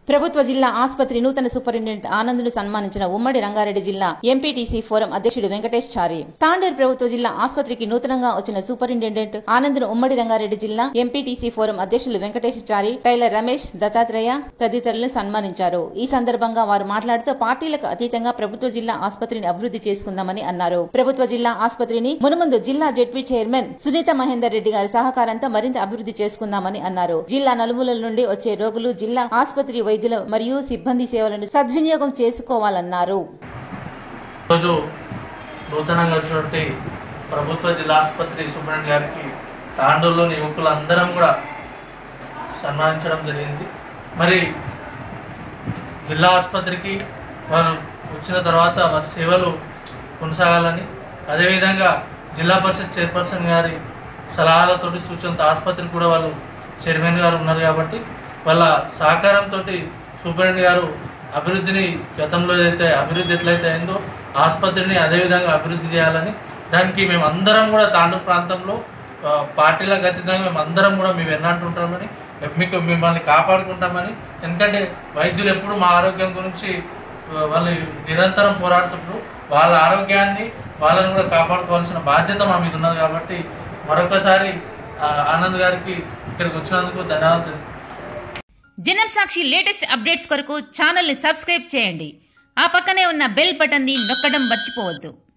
ప్రభుత్వ జిల్లా ఆసుపత్రి నూతన సూపరింటెండెంట్ ఆనంద్ను సన్మానించిన ఉమ్మడి రంగారెడ్డి జిల్లా ఎంపీటీసీ ఫోరం అధ్యక్షుడు వెంకటేష్ చారి తాండూరు ప్రభుత్వ జిల్లా ఆసుపత్రికి నూతనంగా వచ్చిన సూపరింటెండెంట్ ఆనంద్ను ఉమ్మడి రంగారెడ్డి జిల్లా ఎంపీటీసీ ఫోరం అధ్యక్షులు వెంకటేష్ చారి టైలర్ రమేష్ దత్తాత్రేయ తదితరులను సన్మానించారు ఈ సందర్భంగా వారు మాట్లాడుతూ పార్టీలకు అతీతంగా ప్రభుత్వ జిల్లా ఆసుపత్రిని అభివృద్ధి చేసుకుందామని అన్నారు ప్రభుత్వ జిల్లా ఆసుపత్రిని మునుముందు జిల్లా జెడ్పీ చైర్మన్ సునీత మహేందర్ రెడ్డి గారి సహకారంతో మరింత అభివృద్ధి చేసుకుందామని అన్నారు జిల్లా నలుమూలల నుండి వచ్చే రోగులు జిల్లా ఆసుపత్రి వైద్యుల మరియు సిబ్బంది సేవలను సద్వినియోగం చేసుకోవాలన్నారు ఈరోజు నూతనంగా వచ్చినటువంటి ప్రభుత్వ జిల్లా ఆసుపత్రి సూపరింటెండెంట్ గారికి తాండూరులోని యువకులందరం కూడా సన్మానించడం జరిగింది మరి జిల్లా ఆసుపత్రికి వారు వచ్చిన తర్వాత వారి సేవలు కొనసాగాలని అదేవిధంగా జిల్లా పరిషత్ చైర్పర్సన్ గారి సలహాలతోటి సూచనతో ఆసుపత్రికి కూడా వాళ్ళు చైర్మన్ గారు ఉన్నారు కాబట్టి వాళ్ళ సహకారంతో సూపరింటెండెంట్ గారు అభివృద్ధిని గతంలో ఏదైతే అభివృద్ధి ఎట్లయితే అయిందో ఆసుపత్రిని అదేవిధంగా అభివృద్ధి చేయాలని దానికి మేము అందరం కూడా తాండూరు ప్రాంతంలో ఆ, పార్టీలకు అతీతంగా మేము అందరం కూడా మేము ఎన్నంటుంటామని మీకు మిమ్మల్ని కాపాడుకుంటామని ఎందుకంటే వైద్యులు ఎప్పుడు మా ఆరోగ్యం గురించి ఆ, వాళ్ళు నిరంతరం పోరాడుతుంటారు వాళ్ళ ఆరోగ్యాన్ని వాళ్ళని కూడా కాపాడుకోవాల్సిన బాధ్యత మా మీద ఉన్నది కాబట్టి మరొకసారి ఆ, ఆనంద్ గారికి ఇక్కడికి వచ్చినందుకు ధన్యవాదాలు జనం సాక్షి లేటెస్ట్ అప్డేట్స్ కొరకు ఛానల్ని సబ్స్క్రైబ్ చేయండి ఆ పక్కనే ఉన్న బెల్ బటన్ని నొక్కడం మర్చిపోవద్దు